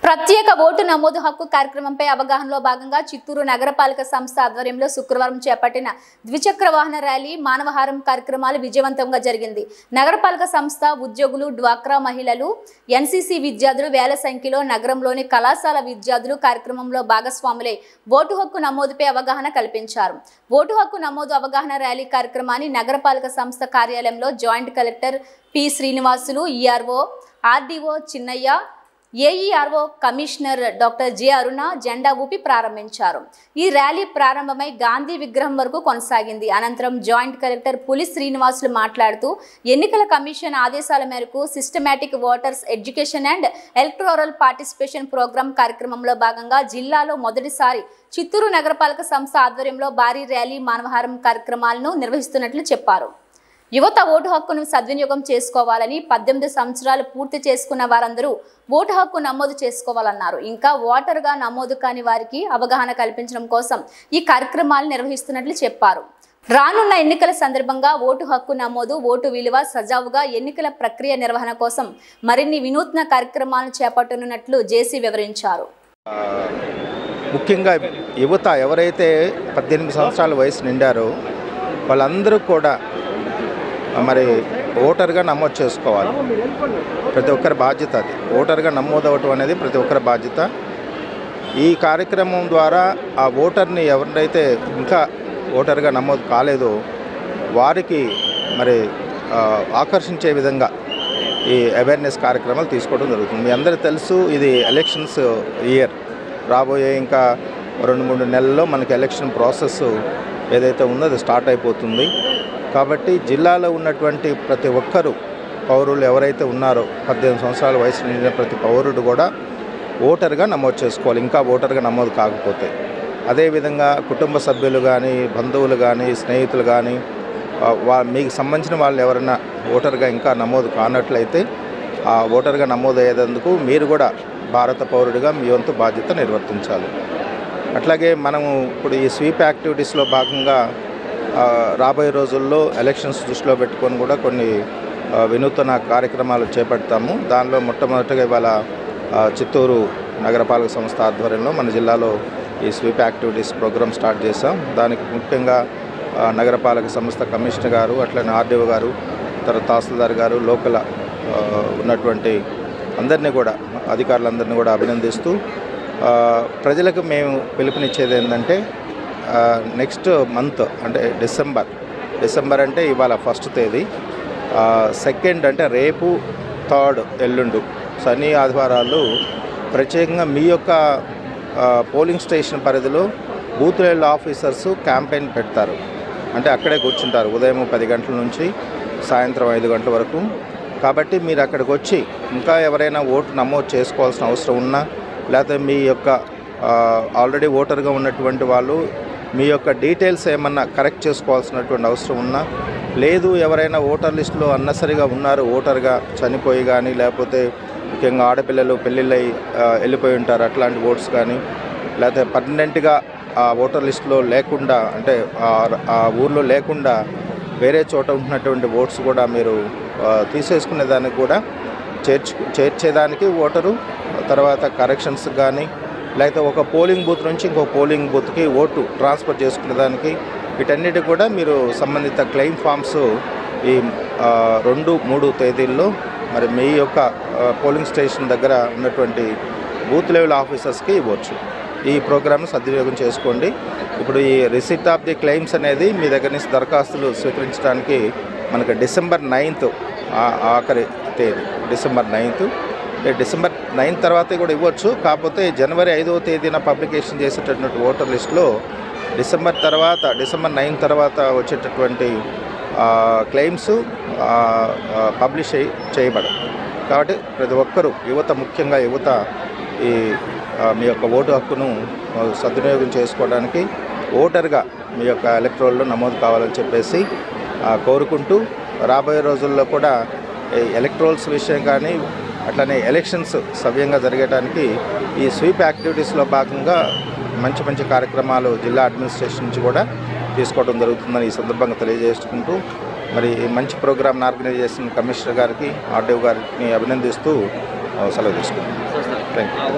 ప్రత్యేక ఓటు నమోదు హక్కు కార్యక్రమంపై అవగాహనలో భాగంగా చిత్తూరు నగరపాలక సంస్థ ఆధ్వర్యంలో శుక్రవారం చేపట్టిన ద్విచక్ర వాహన ర్యాలీ మానవహారం కార్యక్రమాలు విజయవంతంగా జరిగింది నగరపాలక సంస్థ ఉద్యోగులు డ్వాక్రా మహిళలు ఎన్సీసీ విద్యార్థులు వేల సంఖ్యలో నగరంలోని కళాశాల విద్యార్థులు కార్యక్రమంలో భాగస్వాములై ఓటు హక్కు నమోదుపై అవగాహన కల్పించారు ఓటు హక్కు నమోదు అవగాహన ర్యాలీ కార్యక్రమాన్ని నగరపాలక సంస్థ కార్యాలయంలో joint collector P Srinivasulu ERO RDO Chinnaiah AERO commissioner doctor J Aruna జెండా ఊపి ప్రారంభించారు ఈ ర్యాలీ ప్రారంభమై గాంధీ విగ్రహం వరకు కొనసాగింది అనంతరం జాయింట్ కలెక్టర్ పులి శ్రీనివాసులు మాట్లాడుతూ ఎన్నికల కమిషన్ ఆదేశాల మేరకు systematic voters education and electoral participation program కార్యక్రమంలో భాగంగా జిల్లాలో మొదటిసారి చిత్తూరు నగరపాలక సంస్థ ఆధ్వర్యంలో భారీ ర్యాలీ మానవహారం కార్యక్రమాలను నిర్వహిస్తున్నట్లు చెప్పారు యువత ఓటు హక్కును సద్వినియోగం చేసుకోవాలని పద్దెనిమిది సంవత్సరాలు పూర్తి చేసుకున్న వారందరూ ఓటు హక్కు నమోదు చేసుకోవాలన్నారు ఇంకా ఓటరుగా నమోదు కాని వారికి అవగాహన కల్పించడం కోసం ఈ కార్యక్రమాలు నిర్వహిస్తున్నట్లు చెప్పారు రానున్న ఎన్నికల సందర్భంగా ఓటు హక్కు నమోదు ఓటు విలువ సజావుగా ఎన్నికల ప్రక్రియ నిర్వహణ కోసం మరిన్ని వినూత్న కార్యక్రమాలను చేపట్టనున్నట్లు జేసీ వివరించారు ముఖ్యంగా యువత ఎవరైతే పద్దెనిమిది సంవత్సరాల వయసు నిండారో వాళ్ళందరూ కూడా మరి ఓటర్గా నమోదు చేసుకోవాలి ప్రతి ఒక్కరి బాధ్యత అది ఓటర్గా నమోదు అవ్వటం అనేది ప్రతి ఒక్కరి బాధ్యత ఈ కార్యక్రమం ద్వారా ఆ ఓటర్ని ఎవరినైతే ఇంకా ఓటర్గా నమోదు కాలేదో వారికి మరి ఆ, ఆకర్షించే విధంగా ఈ అవేర్నెస్ కార్యక్రమాలు తీసుకోవడం జరుగుతుంది మీ అందరికీ తెలుసు ఇది ఎలక్షన్స్ ఇయర్ రాబోయే ఇంకా రెండు మూడు నెలల్లో మనకి ఎలక్షన్ ప్రాసెస్ ఏదైతే ఉందో అది స్టార్ట్ అయిపోతుంది కాబట్టి జిల్లాలో ఉన్నటువంటి ప్రతి ఒక్కరూ పౌరులు ఎవరైతే ఉన్నారో పద్దెనిమిది సంవత్సరాల వయసు నిండిన ప్రతి పౌరుడు కూడా ఓటర్గా నమోదు చేసుకోవాలి ఇంకా ఓటర్గా నమోదు కాకపోతే అదేవిధంగా కుటుంబ సభ్యులు కానీ బంధువులు కానీ స్నేహితులు కానీ ఆ, వా మీకు సంబంధించిన వాళ్ళు ఎవరైనా ఓటర్గా ఇంకా నమోదు కానట్లయితే ఆ ఓటర్గా నమోదు అయ్యేందుకు మీరు కూడా భారత పౌరుడిగా మీ వంతు బాధ్యత నిర్వర్తించాలి అట్లాగే మనము ఇప్పుడు ఈ స్వీప్ యాక్టివిటీస్లో భాగంగా ఆ, రాబోయే రోజుల్లో ఎలక్షన్స్ దృష్టిలో పెట్టుకొని కూడా కొన్ని ఆ, వినూతన కార్యక్రమాలు చేపడతాము దానిలో మొట్టమొదటిగా ఇవాళ ఆ, చిత్తూరు నగరపాలక సంస్థ ఆధ్వర్యంలో మన జిల్లాలో ఈ స్వీప్ యాక్టివిటీస్ ప్రోగ్రామ్ స్టార్ట్ చేశాం దానికి ముఖ్యంగా ఆ, నగరపాలక సంస్థ కమిషనర్ గారు అట్లనే ఆర్డీఓ గారు తర్వాత తహసీల్దార్ గారు లోకల్ ఆ, ఉన్నటువంటి అందరినీ కూడా అధికారులందరినీ కూడా అభినందిస్తూ ఆ, ప్రజలకు మేము పిలుపునిచ్చేది ఏంటంటే నెక్స్ట్ మంత్ అంటే డిసెంబర్ డిసెంబర్ అంటే ఇవాళ ఫస్ట్ తేదీ సెకండ్ అంటే రేపు థర్డ్ ఎల్లుండు శని ఆదివారాలు ప్రత్యేకంగా మీ యొక్క ఆ, పోలింగ్ స్టేషన్ పరిధిలో బూత్ లెవెల్ ఆఫీసర్స్ క్యాంపెయిన్ పెడతారు అంటే అక్కడే కూర్చుంటారు ఉదయం పది గంటల నుంచి సాయంత్రం ఐదు గంటల వరకు కాబట్టి మీరు అక్కడికి వచ్చి ఇంకా ఎవరైనా ఓటు నమోదు చేసుకోవాల్సిన అవసరం ఉన్నా లేకపోతే మీ యొక్క ఆల్రెడీ ఓటర్గా ఉన్నటువంటి వాళ్ళు మీ యొక్క డీటెయిల్స్ ఏమన్నా కరెక్ట్ చేసుకోవాల్సినటువంటి అవసరం ఉన్నా లేదు ఎవరైనా ఓటర్ లిస్టులో అన్నసరిగా ఉన్నారు ఓటర్గా చనిపోయి కానీ లేకపోతే ముఖ్యంగా ఆడపిల్లలు పెళ్ళిళ్ళై ఆ, వెళ్ళిపోయి ఉంటారు అట్లాంటి ఓట్స్ కానీ లేకపోతే పర్మనెంట్గా ఆ ఓటర్ లిస్టులో లేకుండా అంటే ఆ- ఆ ఊర్లో లేకుండా వేరే చోట ఉంటున్నటువంటి ఓట్స్ కూడా మీరు ఆ, తీసేసుకునే దానికి కూడా చేర్చు చేర్చేదానికి ఓటరు తర్వాత కరెక్షన్స్ కానీ లేకపోతే ఒక పోలింగ్ బూత్ నుంచి ఇంకో పోలింగ్ బూత్కి ఓటు ట్రాన్స్ఫర్ చేసుకునే దానికి వీటన్నిటి కూడా మీరు సంబంధిత క్లెయిమ్ ఫామ్స్ ఈ ఆ, రెండు మూడు తేదీల్లో మరి మీ యొక్క ఆ, పోలింగ్ స్టేషన్ దగ్గర ఉన్నటువంటి బూత్ లెవెల్ ఆఫీసర్స్కి ఇవ్వచ్చు ఈ ప్రోగ్రామ్ను సద్వినియోగం చేసుకోండి ఇప్పుడు ఈ రిసిప్ట్ ఆఫ్ ది క్లెయిమ్స్ అనేది మీ దగ్గర నుంచి దరఖాస్తులు స్వీకరించడానికి మనకు డిసెంబర్ నైన్త్ ఆఖరి తేదీ డిసెంబర్ నైన్త్ డిసెంబర్ నైన్త్ తర్వాత కూడా ఇవ్వచ్చు కాకపోతే జనవరి ఐదవ తేదీన పబ్లికేషన్ చేసేటటువంటి ఓటర్ లిస్టులో డిసెంబర్ తర్వాత డిసెంబర్ నైన్ తర్వాత వచ్చేటటువంటి క్లెయిమ్స్ పబ్లిష్ చేయబడవు కాబట్టి ప్రతి ఒక్కరూ యువత ముఖ్యంగా యువత ఈ ఆ, మీ యొక్క ఓటు హక్కును ఆ, సద్వినియోగం చేసుకోవడానికి ఓటర్గా మీ యొక్క ఎలక్ట్రోల్లో నమోదు కావాలని చెప్పేసి ఆ, కోరుకుంటూ రాబోయే రోజుల్లో కూడా ఈ ఎలక్ట్రోల్స్ విషయం కానీ అట్లనే ఎలక్షన్స్ సవ్యంగా జరగడానికి ఈ స్వీప్ యాక్టివిటీస్లో భాగంగా మంచి మంచి కార్యక్రమాలు జిల్లా అడ్మినిస్ట్రేషన్ నుంచి కూడా తీసుకోవడం జరుగుతుందని ఈ సందర్భంగా తెలియజేసుకుంటూ మరి ఈ మంచి ప్రోగ్రామ్ని ఆర్గనైజ్ చేసిన కమిషనర్ గారికి ఆర్డీఓ గారిని అభినందిస్తూ ఆ, సెలవు తీసుకుంటాం థ్యాంక్ యూ